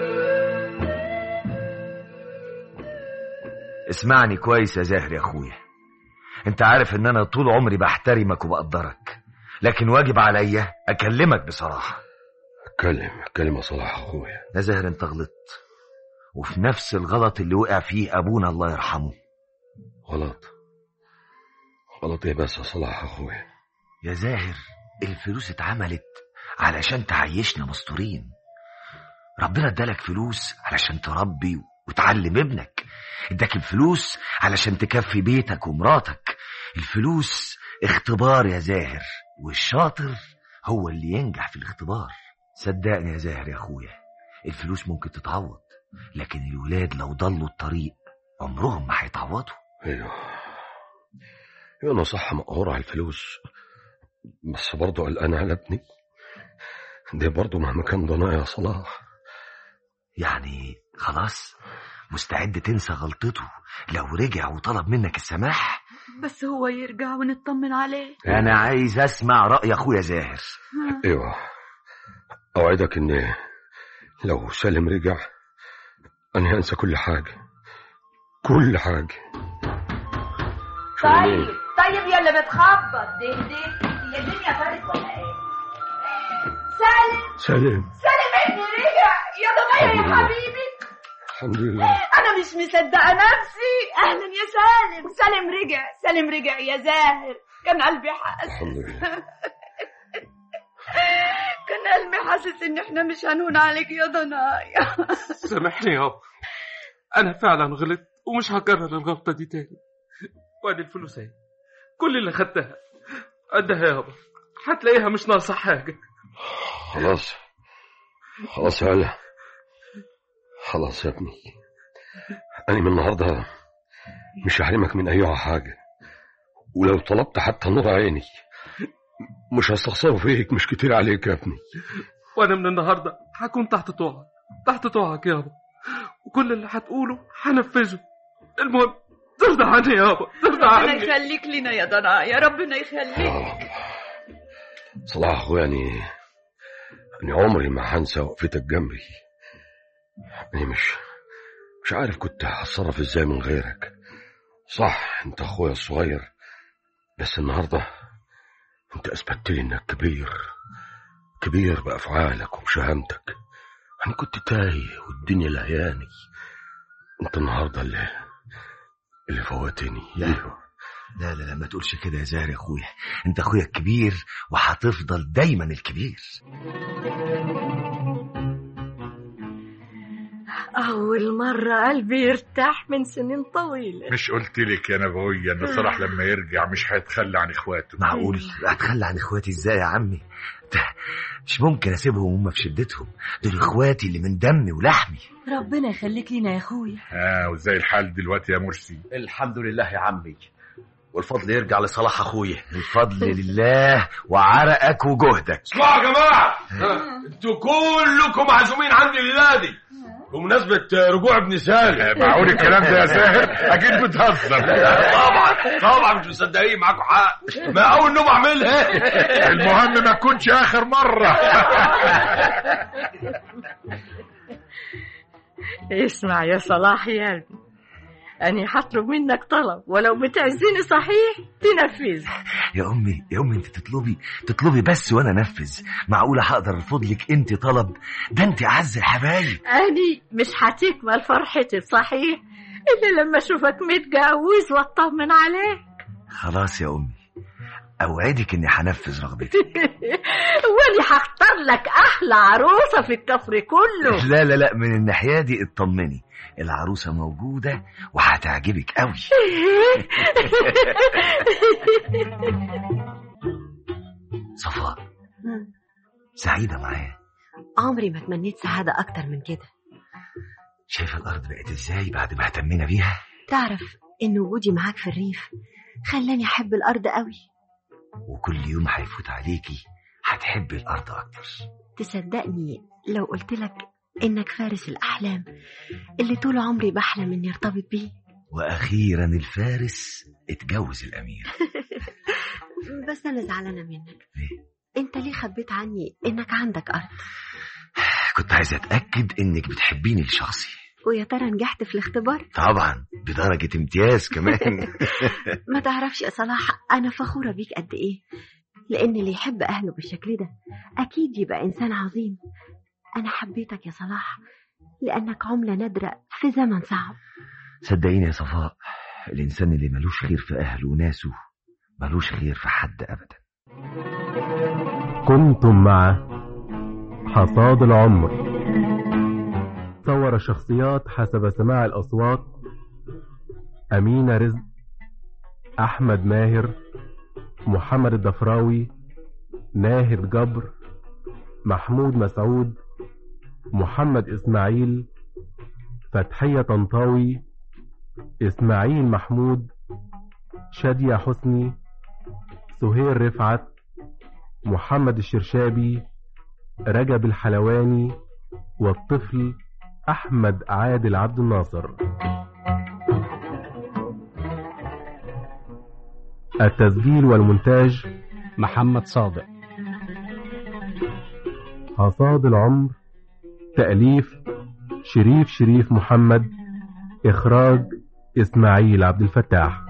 اسمعني كويس يا زاهر يا اخويا انت عارف ان انا طول عمري بحترمك وبقدرك لكن واجب عليا اكلمك بصراحه اتكلم اتكلم يا صلاح اخويا يا زاهر انت غلطت وفي نفس الغلط اللي وقع فيه ابونا الله يرحمه غلط غلط ايه بس يا صلاح اخويا يا زاهر الفلوس اتعملت علشان تعيشنا مستورين ربنا ادالك فلوس علشان تربي وتعلم ابنك اداك الفلوس علشان تكفي بيتك ومراتك الفلوس اختبار يا زاهر والشاطر هو اللي ينجح في الاختبار صدقني يا زاهر يا اخويا الفلوس ممكن تتعوض لكن الولاد لو ضلوا الطريق عمرهم ما هيتعوضوا ايوه ايوه انا صح مقهور على الفلوس بس برضه قلقان على ابني دي برضه مهما كان ضنايا يا صلاح يعني خلاص مستعد تنسى غلطته لو رجع وطلب منك السماح بس هو يرجع ونطمن عليه انا عايز اسمع رأي اخويا زاهر ايوه اوعدك ان لو سالم رجع انا هنسى كل حاجه كل حاجه شو طيب ليه؟ طيب يا اللي بتخبط ده ده هي الدنيا فارت ولا ايه سالم سالم سالم ابني رجع يا ضنايا الحمد يا لله. حبيبي الحمد لله انا مش مصدقه نفسي اهلا يا سالم سالم رجع سالم رجع يا زاهر كان قلبي حاسس الحمد لله كان قلبي حاسس ان احنا مش هنهون عليك يا ضنايا سامحني يابا انا فعلا غلطت ومش هكرر الغلطه دي تاني وادي الفلوس اهي كل اللي خدتها قدها يابا هتلاقيها مش ناقصه حاجه خلاص خلاص يا هلا خلاص يا ابني أنا من النهاردة مش هحرمك من أي حاجة ولو طلبت حتى نور عيني مش هستخسره فيك مش كتير عليك يا ابني وانا من النهارده هكون تحت طوعك تحت طوعك يابا وكل اللي هتقوله هنفذه المهم ترضى عني يابا ترضى ربنا عني يخليك لنا يا ضنايا ربنا يخليك صلاح أخويا يعني أنا عمري ما هنسى وقفتك جنبي أنا مش مش عارف كنت هتصرف ازاي من غيرك صح انت اخويا الصغير بس النهارده انت اثبتت لي انك كبير كبير بافعالك وبشهامتك انا كنت تايه والدنيا لهياني انت النهارده اللي اللي فوتني لا لا لا, لا ما تقولش كده يا زاهر يا اخويا انت اخويا الكبير وهتفضل دايما الكبير أول مرة قلبي يرتاح من سنين طويلة مش قلت لك يا نبوية ان صلاح لما يرجع مش هيتخلى عن اخواته معقول اتخلى عن اخواتي ازاي يا عمي ده مش ممكن اسيبهم هم في شدتهم دول اخواتي اللي من دمي ولحمي ربنا يخليك لينا يا اخويا اه وازاي الحال دلوقتي يا مرسي الحمد لله يا عمي والفضل يرجع لصلاح اخويا الفضل لله وعرقك وجهدك اسمعوا يا جماعه انتوا كلكم معزومين عندي الليله دي بمناسبة رجوع ابن سالم معقول الكلام ده يا ساهر اكيد بتهزر طبعا طبعا مش مصدقين معاكم حق ما اول نوم اعملها المهم ما تكونش اخر مرة اسمع يا صلاح يا ابني أنا هطلب منك طلب ولو بتعزيني صحيح تنفذ يا امي يا امي انت تطلبي تطلبي بس وانا انفذ معقوله هقدر ارفض لك انت طلب ده انت اعز الحبايب أني مش هتكمل فرحتي صحيح إلا لما أشوفك متجوز وأطمن عليك خلاص يا امي اوعدك اني هنفذ رغبتك وأني هختار لك أحلى عروسة في الكفر كله لا لا لا من الناحيه دي اطمني العروسه موجوده وهتعجبك قوي صفاء سعيده معايا عمري ما تمنيت سعادة أكتر من كده شايفه الارض بقت ازاي بعد ما اهتمينا بيها تعرف إن وجودي معاك في الريف خلاني أحب الأرض قوي وكل يوم هيفوت عليكي هتحبي الارض اكتر تصدقني لو قلت لك إنك فارس الأحلام اللي طول عمري بحلم إني أرتبط بيه واخيرا الفارس اتجوز الامير بس أنا زعلانة منك ليه؟ أنت ليه خبيت عني إنك عندك أرض كنت عايز اتاكد انك بتحبيني لشخصي ويا ترى نجحت في الاختبار طبعا بدرجه امتياز كمان ما تعرفش يا صلاح أنا فخورة بيك قد إيه لأن اللي يحب أهله بالشكل ده أكيد يبقى إنسان عظيم أنا حبيتك يا صلاح لأنك عملة نادرة في زمن صعب صدقيني يا صفاء الانسان اللي ملوش خير في اهله وناسه ملوش خير في حد ابدا كنتم مع حصاد العمر صور الشخصيات حسب سماع الأصوات أمينة رزق أحمد ماهر محمد الدفراوي ناهد جبر محمود مسعود محمد إسماعيل فتحية طنطاوي إسماعيل محمود شادية حسني سهير رفعت محمد الشرشابي رجب الحلواني والطفل أحمد عادل عبد الناصر التسجيل والمونتاج محمد صادق حصاد العمر تأليف شريف شريف محمد إخراج إسماعيل عبد الفتاح